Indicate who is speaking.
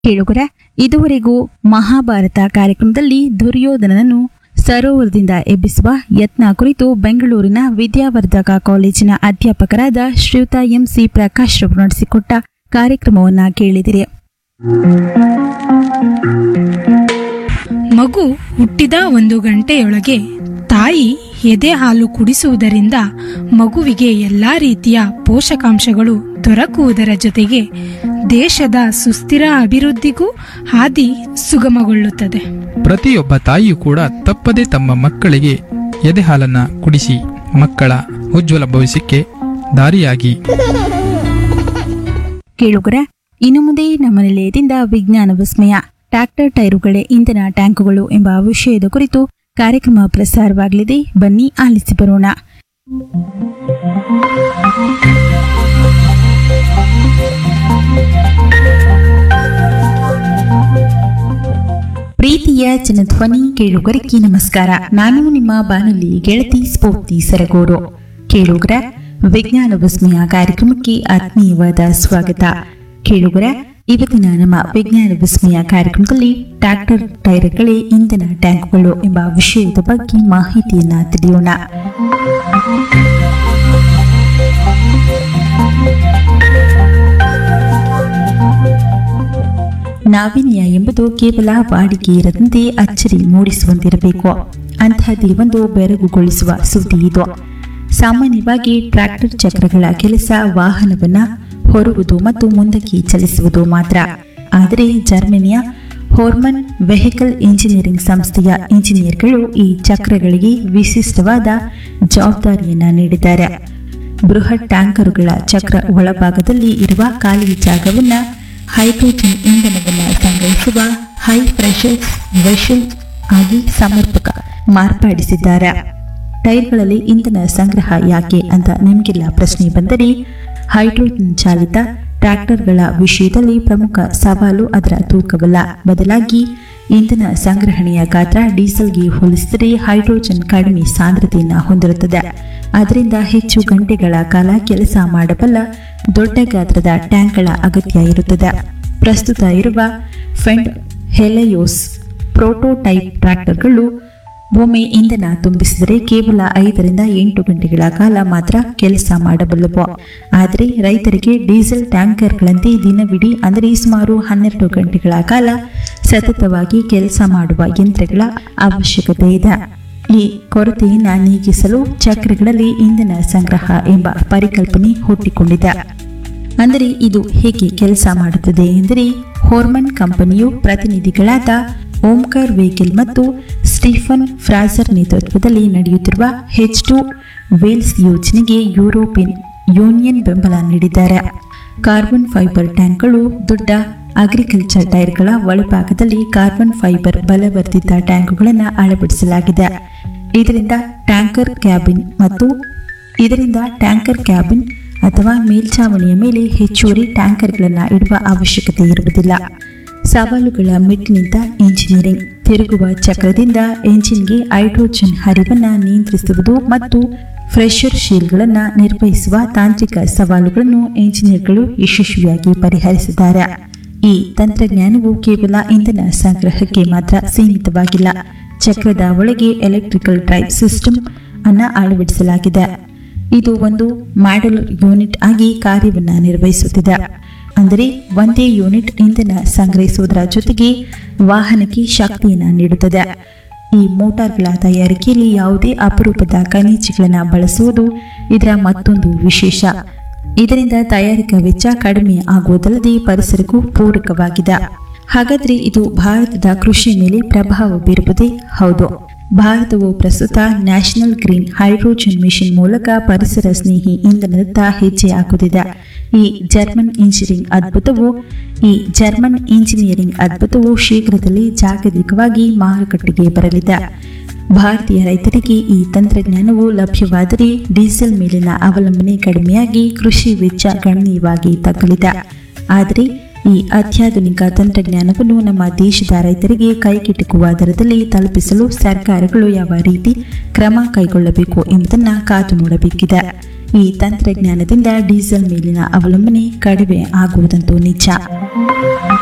Speaker 1: ಕೇಳುಗರ ಇದುವರೆಗೂ ಮಹಾಭಾರತ ಕಾರ್ಯಕ್ರಮದಲ್ಲಿ ದುರ್ಯೋಧನನನ್ನು ಸರೋವರದಿಂದ ಎಬ್ಬಿಸುವ ಯತ್ನ ಕುರಿತು ಬೆಂಗಳೂರಿನ ವಿದ್ಯಾವರ್ಧಕ ಕಾಲೇಜಿನ ಅಧ್ಯಾಪಕರಾದ ಶ್ರೀಯುತ ಎಂಸಿ ಪ್ರಕಾಶ್ ರವರು ನಡೆಸಿಕೊಟ್ಟ ಕಾರ್ಯಕ್ರಮವನ್ನ ಕೇಳಿದಿರಿ
Speaker 2: ಮಗು ಹುಟ್ಟಿದ ಒಂದು ಗಂಟೆಯೊಳಗೆ ತಾಯಿ ಎದೆ ಹಾಲು ಕುಡಿಸುವುದರಿಂದ ಮಗುವಿಗೆ ಎಲ್ಲಾ ರೀತಿಯ ಪೋಷಕಾಂಶಗಳು ದೊರಕುವುದರ ಜೊತೆಗೆ ದೇಶದ ಸುಸ್ಥಿರ ಅಭಿವೃದ್ಧಿಗೂ ಹಾದಿ ಸುಗಮಗೊಳ್ಳುತ್ತದೆ
Speaker 3: ಪ್ರತಿಯೊಬ್ಬ ತಾಯಿಯೂ ಕೂಡ ತಪ್ಪದೆ ತಮ್ಮ ಮಕ್ಕಳಿಗೆ ಎದೆ ಹಾಲನ್ನ ಕುಡಿಸಿ ಮಕ್ಕಳ ಉಜ್ವಲ ಭವಿಷ್ಯಕ್ಕೆ ದಾರಿಯಾಗಿ
Speaker 1: ಕೇಳುಗರ ಇನ್ನು ಮುಂದೆ ನಮ್ಮ ನಿಲಯದಿಂದ ವಿಜ್ಞಾನ ವಿಸ್ಮಯ ಟ್ರ್ಯಾಕ್ಟರ್ ಟೈರುಗಳೇ ಇಂಧನ ಟ್ಯಾಂಕುಗಳು ಎಂಬ ವಿಷಯದ ಕುರಿತು ಕಾರ್ಯಕ್ರಮ ಪ್ರಸಾರವಾಗಲಿದೆ ಬನ್ನಿ ಆಲಿಸಿ ಬರೋಣ ಪ್ರೀತಿಯ ಜನಧ್ವನಿ ಕೇಳುಗರಿಗೆ ನಮಸ್ಕಾರ ನಾನು ನಿಮ್ಮ ಬಾನುಲಿ ಗೆಳತಿ ಸ್ಫೂರ್ತಿ ಸರಗೂರು ಕೇಳುಗರ ವಿಜ್ಞಾನ ವಿಸ್ಮಯ ಕಾರ್ಯಕ್ರಮಕ್ಕೆ ಆತ್ಮೀಯವಾದ ಸ್ವಾಗತ ಕೇಳುಗರ ಇವತ್ತಿನ ನಮ್ಮ ವಿಜ್ಞಾನ ವಿಸ್ಮಯ ಕಾರ್ಯಕ್ರಮದಲ್ಲಿ ಟ್ರ್ಯಾಕ್ಟರ್ ಟೈರ್ಗಳೇ ಇಂಧನ ಟ್ಯಾಂಕ್ಗಳು ಎಂಬ ವಿಷಯದ ಬಗ್ಗೆ ಮಾಹಿತಿಯನ್ನ ತಿಳಿಯೋಣ ನಾವೀನ್ಯ ಎಂಬುದು ಕೇವಲ ವಾಡಿಕೆ ಇರದಂತೆ ಅಚ್ಚರಿ ಮೂಡಿಸುವಂತಿರಬೇಕು ಅಂತಹದ್ದೇ ಒಂದು ಬೆರಗುಗೊಳಿಸುವ ಸುದ್ದಿ ಇದು ಸಾಮಾನ್ಯವಾಗಿ ಟ್ರ್ಯಾಕ್ಟರ್ ಚಕ್ರಗಳ ಕೆಲಸ ವಾಹನವನ್ನ ಹೊರುವುದು ಮತ್ತು ಮುಂದಕ್ಕೆ ಚಲಿಸುವುದು ಮಾತ್ರ ಆದರೆ ಜರ್ಮನಿಯ ಹೋರ್ಮನ್ ವೆಹಿಕಲ್ ಇಂಜಿನಿಯರಿಂಗ್ ಸಂಸ್ಥೆಯ ಇಂಜಿನಿಯರ್ಗಳು ಈ ಚಕ್ರಗಳಿಗೆ ವಿಶಿಷ್ಟವಾದ ಜವಾಬ್ದಾರಿಯನ್ನ ನೀಡಿದ್ದಾರೆ ಬೃಹತ್ ಟ್ಯಾಂಕರುಗಳ ಚಕ್ರ ಒಳಭಾಗದಲ್ಲಿ ಇರುವ ಖಾಲಿ ಜಾಗವನ್ನ ಹೈಡ್ರೋಜನ್ ಇಂಧನವನ್ನು ಸಂಗ್ರಹಿಸುವ ಹೈ ಪ್ರೆಷರ್ ವೆಷಲ್ ಆಗಿ ಸಮರ್ಪಕ ಮಾರ್ಪಡಿಸಿದ್ದಾರೆ ಟೈರ್ಗಳಲ್ಲಿ ಇಂಧನ ಸಂಗ್ರಹ ಯಾಕೆ ಅಂತ ನಿಮಗೆಲ್ಲ ಪ್ರಶ್ನೆ ಬಂದರೆ ಹೈಡ್ರೋಜನ್ ಚಾಲಿತ ಟ್ರ್ಯಾಕ್ಟರ್ಗಳ ವಿಷಯದಲ್ಲಿ ಪ್ರಮುಖ ಸವಾಲು ಅದರ ತೂಕವಲ್ಲ ಬದಲಾಗಿ ಇಂಧನ ಸಂಗ್ರಹಣೆಯ ಗಾತ್ರ ಡೀಸೆಲ್ಗೆ ಹೋಲಿಸಿದರೆ ಹೈಡ್ರೋಜನ್ ಕಡಿಮೆ ಸಾಂದ್ರತೆಯನ್ನು ಹೊಂದಿರುತ್ತದೆ ಅದರಿಂದ ಹೆಚ್ಚು ಗಂಟೆಗಳ ಕಾಲ ಕೆಲಸ ಮಾಡಬಲ್ಲ ದೊಡ್ಡ ಗಾತ್ರದ ಟ್ಯಾಂಕ್ಗಳ ಅಗತ್ಯ ಇರುತ್ತದೆ ಪ್ರಸ್ತುತ ಇರುವ ಫೆಂಡ್ ಹೆಲೆಯೋಸ್ ಪ್ರೋಟೋಟೈಪ್ ಟ್ರ್ಯಾಕ್ಟರ್ಗಳು ಒಮ್ಮೆ ಇಂಧನ ತುಂಬಿಸಿದರೆ ಕೇವಲ ಐದರಿಂದ ಎಂಟು ಗಂಟೆಗಳ ಕಾಲ ಮಾತ್ರ ಕೆಲಸ ಮಾಡಬಲ್ಲವು ಆದರೆ ರೈತರಿಗೆ ಡೀಸೆಲ್ ಟ್ಯಾಂಕರ್ಗಳಂತೆ ದಿನವಿಡೀ ಅಂದರೆ ಸುಮಾರು ಹನ್ನೆರಡು ಗಂಟೆಗಳ ಕಾಲ ಸತತವಾಗಿ ಕೆಲಸ ಮಾಡುವ ಯಂತ್ರಗಳ ಅವಶ್ಯಕತೆ ಇದೆ ಈ ಕೊರತೆಯನ್ನು ನೀಗಿಸಲು ಚಕ್ರಗಳಲ್ಲಿ ಇಂಧನ ಸಂಗ್ರಹ ಎಂಬ ಪರಿಕಲ್ಪನೆ ಹುಟ್ಟಿಕೊಂಡಿದೆ ಅಂದರೆ ಇದು ಹೇಗೆ ಕೆಲಸ ಮಾಡುತ್ತದೆ ಎಂದರೆ ಹೋರ್ಮನ್ ಕಂಪನಿಯು ಪ್ರತಿನಿಧಿಗಳಾದ ಓಂಕಾರ್ ವೇಕಿಲ್ ಮತ್ತು ಸ್ಟೀಫನ್ ಫ್ರಾಸರ್ ನೇತೃತ್ವದಲ್ಲಿ ನಡೆಯುತ್ತಿರುವ ಹೆಚ್ ಟು ವೇಲ್ಸ್ ಯೋಜನೆಗೆ ಯುರೋಪಿಯನ್ ಯೂನಿಯನ್ ಬೆಂಬಲ ನೀಡಿದ್ದಾರೆ ಕಾರ್ಬನ್ ಫೈಬರ್ ಟ್ಯಾಂಕ್ಗಳು ದೊಡ್ಡ ಅಗ್ರಿಕಲ್ಚರ್ ಟೈರ್ಗಳ ಒಳಭಾಗದಲ್ಲಿ ಕಾರ್ಬನ್ ಫೈಬರ್ ಬಲವರ್ಧಿತ ಟ್ಯಾಂಕುಗಳನ್ನು ಅಳವಡಿಸಲಾಗಿದೆ ಇದರಿಂದ ಟ್ಯಾಂಕರ್ ಕ್ಯಾಬಿನ್ ಮತ್ತು ಇದರಿಂದ ಟ್ಯಾಂಕರ್ ಕ್ಯಾಬಿನ್ ಅಥವಾ ಮೇಲ್ಛಾವಣಿಯ ಮೇಲೆ ಹೆಚ್ಚುವರಿ ಟ್ಯಾಂಕರ್ಗಳನ್ನು ಇಡುವ ಅವಶ್ಯಕತೆ ಇರುವುದಿಲ್ಲ ಸವಾಲುಗಳ ಮೆಟ್ಟಿನಿಂದ ಇಂಜಿನಿಯರಿಂಗ್ ತಿರುಗುವ ಚಕ್ರದಿಂದ ಎಂಜಿನ್ಗೆ ಹೈಡ್ರೋಜನ್ ಹರಿವನ್ನು ನಿಯಂತ್ರಿಸುವುದು ಮತ್ತು ಫ್ರೆಷರ್ ಶೀಲ್ಗಳನ್ನು ನಿರ್ವಹಿಸುವ ತಾಂತ್ರಿಕ ಸವಾಲುಗಳನ್ನು ಇಂಜಿನಿಯರ್ಗಳು ಯಶಸ್ವಿಯಾಗಿ ಪರಿಹರಿಸಿದ್ದಾರೆ ಈ ತಂತ್ರಜ್ಞಾನವು ಕೇವಲ ಇಂಧನ ಸಂಗ್ರಹಕ್ಕೆ ಮಾತ್ರ ಸೀಮಿತವಾಗಿಲ್ಲ ಚಕ್ರದ ಒಳಗೆ ಎಲೆಕ್ಟ್ರಿಕಲ್ ಡ್ರೈವ್ ಸಿಸ್ಟಮ್ ಅನ್ನ ಅಳವಡಿಸಲಾಗಿದೆ ಇದು ಒಂದು ಮಾಡ್ಯುಲರ್ ಯೂನಿಟ್ ಆಗಿ ಕಾರ್ಯವನ್ನು ನಿರ್ವಹಿಸುತ್ತಿದೆ ಅಂದರೆ ಒಂದೇ ಯೂನಿಟ್ ಇಂಧನ ಸಂಗ್ರಹಿಸುವುದರ ಜೊತೆಗೆ ವಾಹನಕ್ಕೆ ಶಕ್ತಿಯನ್ನು ನೀಡುತ್ತದೆ ಈ ಮೋಟಾರ್ಗಳ ತಯಾರಿಕೆಯಲ್ಲಿ ಯಾವುದೇ ಅಪರೂಪದ ಖನಿಜಗಳನ್ನು ಬಳಸುವುದು ಇದರ ಮತ್ತೊಂದು ವಿಶೇಷ ಇದರಿಂದ ತಯಾರಿಕಾ ವೆಚ್ಚ ಕಡಿಮೆ ಆಗುವುದಲ್ಲದೆ ಪರಿಸರಕ್ಕೂ ಪೂರಕವಾಗಿದೆ ಹಾಗಾದ್ರೆ ಇದು ಭಾರತದ ಕೃಷಿ ಮೇಲೆ ಪ್ರಭಾವ ಬೀರುವುದೇ ಹೌದು ಭಾರತವು ಪ್ರಸ್ತುತ ನ್ಯಾಷನಲ್ ಗ್ರೀನ್ ಹೈಡ್ರೋಜನ್ ಮಿಷನ್ ಮೂಲಕ ಪರಿಸರ ಸ್ನೇಹಿ ಇಂಧನದತ್ತ ಹೆಜ್ಜೆ ಹಾಕುತ್ತಿದೆ ಈ ಜರ್ಮನ್ ಇಂಜಿನಿಯರಿಂಗ್ ಅದ್ಭುತವು ಈ ಜರ್ಮನ್ ಇಂಜಿನಿಯರಿಂಗ್ ಅದ್ಭುತವು ಶೀಘ್ರದಲ್ಲಿ ಜಾಗತಿಕವಾಗಿ ಮಾರುಕಟ್ಟೆಗೆ ಬರಲಿದೆ ಭಾರತೀಯ ರೈತರಿಗೆ ಈ ತಂತ್ರಜ್ಞಾನವು ಲಭ್ಯವಾದರೆ ಡೀಸೆಲ್ ಮೇಲಿನ ಅವಲಂಬನೆ ಕಡಿಮೆಯಾಗಿ ಕೃಷಿ ವೆಚ್ಚ ಗಣನೀಯವಾಗಿ ತಗ್ಗಲಿದೆ ಆದರೆ ಈ ಅತ್ಯಾಧುನಿಕ ತಂತ್ರಜ್ಞಾನವನ್ನು ನಮ್ಮ ದೇಶದ ರೈತರಿಗೆ ಕೈಗೆಟುಕುವ ದರದಲ್ಲಿ ತಲುಪಿಸಲು ಸರ್ಕಾರಗಳು ಯಾವ ರೀತಿ ಕ್ರಮ ಕೈಗೊಳ್ಳಬೇಕು ಎಂಬುದನ್ನು ಕಾದು ನೋಡಬೇಕಿದೆ ಈ ತಂತ್ರಜ್ಞಾನದಿಂದ ಡೀಸೆಲ್ ಮೇಲಿನ ಅವಲಂಬನೆ ಕಡಿಮೆ ಆಗುವುದಂತೂ ನಿಜ